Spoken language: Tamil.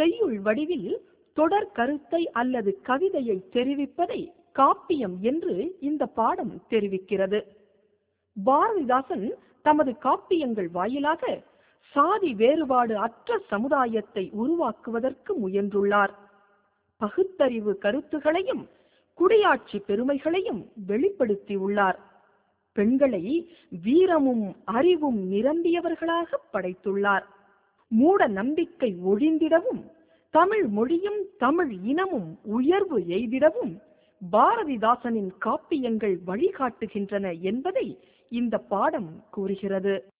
செய்யுள் வடிவில் தொடர் கருத்தை அல்லது கவிதையை தெரிவிப்பதை காப்பியம் என்று இந்த பாடம் தெரிவிக்கிறது பாரதிதாசன் தமது காப்பியங்கள் வாயிலாக சாதி வேறுபாடு அற்ற சமுதாயத்தை உருவாக்குவதற்கு முயன்றுள்ளார் பகுத்தறிவு கருத்துகளையும் குடியாட்சி பெருமைகளையும் வெளிப்படுத்தியுள்ளார் பெண்களை வீரமும் அறிவும் நிரம்பியவர்களாக படைத்துள்ளார் மூட நம்பிக்கை ஒழிந்திடவும் தமிழ் மொழியும் தமிழ் இனமும் உயர்வு எய்திடவும் பாரதிதாசனின் காப்பியங்கள் வழிகாட்டுகின்றன என்பதை இந்த பாடம் கூறுகிறது